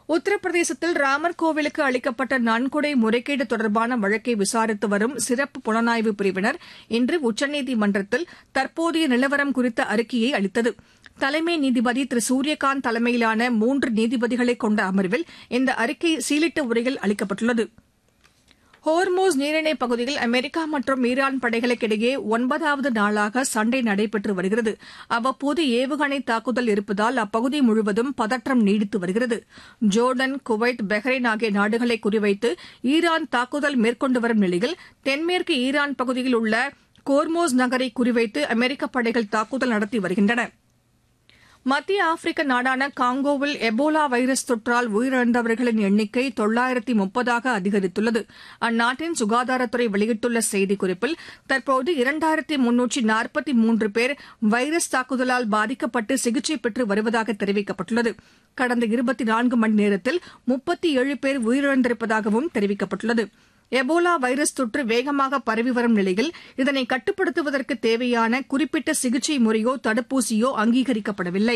உத்தரப்பிரதேசத்தில் ராமர் கோவிலுக்கு அளிக்கப்பட்ட நன்கொடை முறைகேடு தொடர்பான வழக்கை விசாரித்து வரும் சிறப்பு புலனாய்வு பிரிவினர் இன்று உச்சநீதிமன்றத்தில் தற்போதைய நிலவரம் குறித்த அறிக்கையை அளித்தது தலைமை நீதிபதி திரு சூரியகாந்த் தலைமையிலான மூன்று நீதிபதிகளை கொண்ட அமர்வில் இந்த அறிக்கை சீலிட்ட உரையில் அளிக்கப்பட்டுள்ளது ஹோர்மோஸ் நீரிணை பகுதியில் அமெரிக்கா மற்றும் ஈரான் படைகளுக்கிடையே ஒன்பதாவது நாளாக சண்டை நடைபெற்று வருகிறது அவ்வப்போது ஏவுகணை தாக்குதல் இருப்பதால் அப்பகுதி முழுவதும் பதற்றம் நீடித்து வருகிறது ஜோர்டன் குவைத் பஹ்ரைன் ஆகிய நாடுகளை குறிவைத்து ஈரான் தாக்குதல் மேற்கொண்டு வரும் நிலையில் தென்மேற்கு ஈரான் பகுதியில் உள்ள கோர்மோஸ் நகரை குறிவைத்து அமெரிக்க படைகள் தாக்குதல் நடத்தி வருகின்றன மத்திய ஆப்பிரிக்க நாடான காங்கோவில் எபோலா வைரஸ் தொற்றால் உயிரிழந்தவர்களின் எண்ணிக்கை தொள்ளாயிரத்தி முப்பதாக அதிகரித்துள்ளது அந்நாட்டின் சுகாதாரத்துறை வெளியிட்டுள்ள செய்திக்குறிப்பில் தற்போது இரண்டாயிரத்தி முன்னூற்றி நாற்பத்தி மூன்று பேர் வைரஸ் தாக்குதலால் பாதிக்கப்பட்டு சிகிச்சை பெற்று வருவதாக தெரிவிக்கப்பட்டுள்ளது கடந்த இருபத்தி நான்கு மணி நேரத்தில் முப்பத்தி ஏழு பேர் உயிரிழந்திருப்பதாகவும் தெரிவிக்கப்பட்டுள்ளது எபோலா வைரஸ் தொற்று வேகமாக பரவி வரும் நிலையில் இதனை கட்டுப்படுத்துவதற்கு தேவையான குறிப்பிட்ட சிகிச்சை முறையோ தடுப்பூசியோ அங்கீகரிக்கப்படவில்லை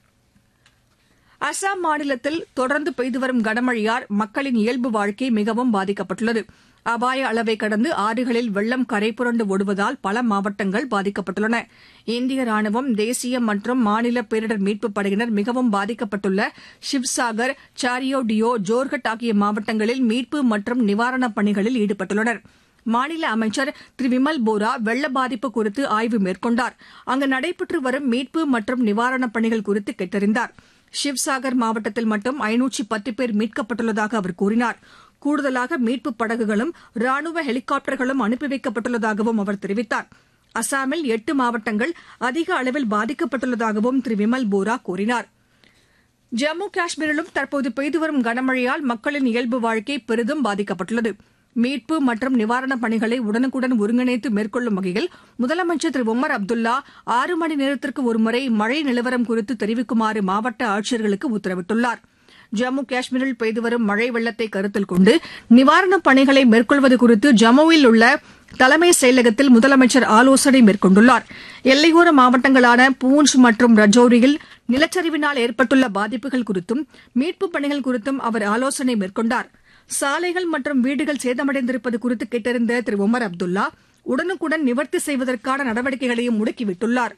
அசாம் மாநிலத்தில் தொடர்ந்து பெய்து வரும் கனமழையால் மக்களின் இயல்பு வாழ்க்கை மிகவும் பாதிக்கப்பட்டுள்ளது அபாய அளவை கடந்து ஆறுகளில் வெள்ளம் கரைபுரண்டு ஓடுவதால் பல மாவட்டங்கள் பாதிக்கப்பட்டுள்ளன இந்திய ராணுவம் தேசிய மற்றும் மாநில பேரிடர் மீட்புப் படையினர் மிகவும் பாதிக்கப்பட்டுள்ள ஷிவ்சாகர் சாரியோடியோ ஜோர்ஹட் ஆகிய மாவட்டங்களில் மீட்பு மற்றும் நிவாரணப் பணிகளில் ஈடுபட்டுள்ளனர் மாநில அமைச்சர் திரு விமல் போரா வெள்ள பாதிப்பு குறித்து ஆய்வு மேற்கொண்டார் அங்கு நடைபெற்று வரும் மீட்பு மற்றும் நிவாரணப் பணிகள் குறித்து கேட்டறிந்தார் ஷிவ்சாகர் மாவட்டத்தில் மட்டும் ஐநூற்றி பத்து பேர் மீட்கப்பட்டுள்ளதாக அவர் கூறினார் கூடுதலாக மீட்புப் படகுகளும் ராணுவ ஹெலிகாப்டர்களும் அனுப்பி வைக்கப்பட்டுள்ளதாகவும் அவர் தெரிவித்தார் அசாமில் எட்டு மாவட்டங்கள் அதிக அளவில் பாதிக்கப்பட்டுள்ளதாகவும் திரு விமல் போரா கூறினார் ஜம்மு காஷ்மீரிலும் தற்போது பெய்து வரும் கனமழையால் மக்களின் இயல்பு வாழ்க்கை பெரிதும் பாதிக்கப்பட்டுள்ளது மீட்பு மற்றும் நிவாரணப் பணிகளை உடனுக்குடன் ஒருங்கிணைத்து மேற்கொள்ளும் வகையில் முதலமைச்சர் திரு உமர் அப்துல்லா ஆறு மணி நேரத்திற்கு ஒருமுறை மழை நிலவரம் குறித்து தெரிவிக்குமாறு மாவட்ட ஆட்சியர்களுக்கு உத்தரவிட்டுள்ளார் ஜம்மு காஷ்மீரில் பெய்து வரும் மழை வெள்ளத்தை கருத்தில் கொண்டு நிவாரணப் பணிகளை மேற்கொள்வது குறித்து ஜம்முவில் உள்ள தலைமை செயலகத்தில் முதலமைச்சர் ஆலோசனை மேற்கொண்டுள்ளார் எல்லையோர மாவட்டங்களான பூஞ்ச் மற்றும் ரஜோரியில் நிலச்சரிவினால் ஏற்பட்டுள்ள பாதிப்புகள் குறித்தும் மீட்புப் பணிகள் குறித்தும் அவர் ஆலோசனை மேற்கொண்டார் சாலைகள் மற்றும் வீடுகள் சேதமடைந்திருப்பது குறித்து கேட்டறிந்த திரு உமர் அப்துல்லா உடனுக்குடன் நிவர்த்தி செய்வதற்கான நடவடிக்கைகளையும் முடுக்கிவிட்டுள்ளார்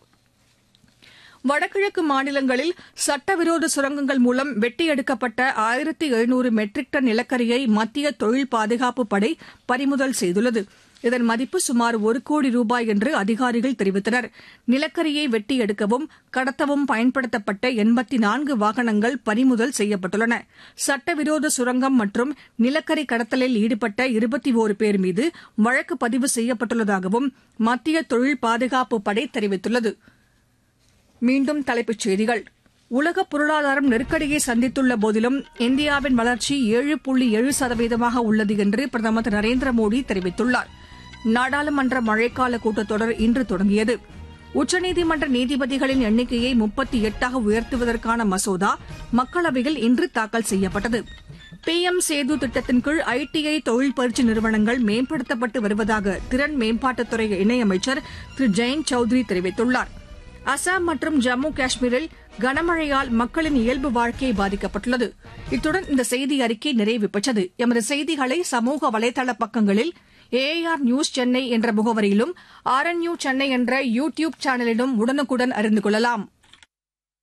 வடகிழக்கு மாநிலங்களில் சட்டவிரோத சுரங்கங்கள் மூலம் வெட்டி எடுக்கப்பட்ட ஆயிரத்தி எழுநூறு மெட்ரிக் டன் நிலக்கரியை மத்திய தொழில் பாதுகாப்பு படை பறிமுதல் செய்துள்ளது இதன் மதிப்பு சுமார் ஒரு கோடி ரூபாய் என்று அதிகாரிகள் தெரிவித்தனர் நிலக்கரியை வெட்டி எடுக்கவும் கடத்தவும் பயன்படுத்தப்பட்ட எண்பத்தி நான்கு வாகனங்கள் பறிமுதல் செய்யப்பட்டுள்ளன சட்டவிரோத சுரங்கம் மற்றும் நிலக்கரி கடத்தலில் ஈடுபட்ட இருபத்தி ஓரு பேர் மீது வழக்கு பதிவு செய்யப்பட்டுள்ளதாகவும் மத்திய தொழில் பாதுகாப்பு படை தெரிவித்துள்ளது மீண்டும் தலைப்புச் செய்திகள் உலக பொருளாதாரம் நெருக்கடியை சந்தித்துள்ள போதிலும் இந்தியாவின் வளர்ச்சி ஏழு புள்ளி ஏழு சதவீதமாக உள்ளது என்று பிரதமர் திரு நரேந்திர மோடி தெரிவித்துள்ளார் நாடாளுமன்ற மழைக்கால கூட்டத்தொடர் இன்று தொடங்கியது உச்சநீதிமன்ற நீதிபதிகளின் எண்ணிக்கையை முப்பத்தி எட்டாக உயர்த்துவதற்கான மசோதா மக்களவையில் இன்று தாக்கல் செய்யப்பட்டது பி எம் சேது திட்டத்தின் கீழ் ஐடிஐ தொழில் பயிற்சி நிறுவனங்கள் மேம்படுத்தப்பட்டு வருவதாக திறன் மேம்பாட்டுத்துறை இணையமைச்சர் திரு ஜெயந்த் சௌத்ரி தெரிவித்துள்ளார் அசாம் மற்றும் ஜம்மு காஷ்மீரில் கனமழையால் மக்களின் இயல்பு வாழ்க்கை பாதிக்கப்பட்டுள்ளது இத்துடன் இந்த செய்தி அறிக்கை நிறைவு பெற்றது எமது செய்திகளை சமூக வலைதள பக்கங்களில் ஏஆர் நியூஸ் சென்னை என்ற முகவரியிலும் ஆர் என் யூ சென்னை என்ற யூ டியூப் சேனலிலும் உடனுக்குடன் அறிந்து கொள்ளலாம்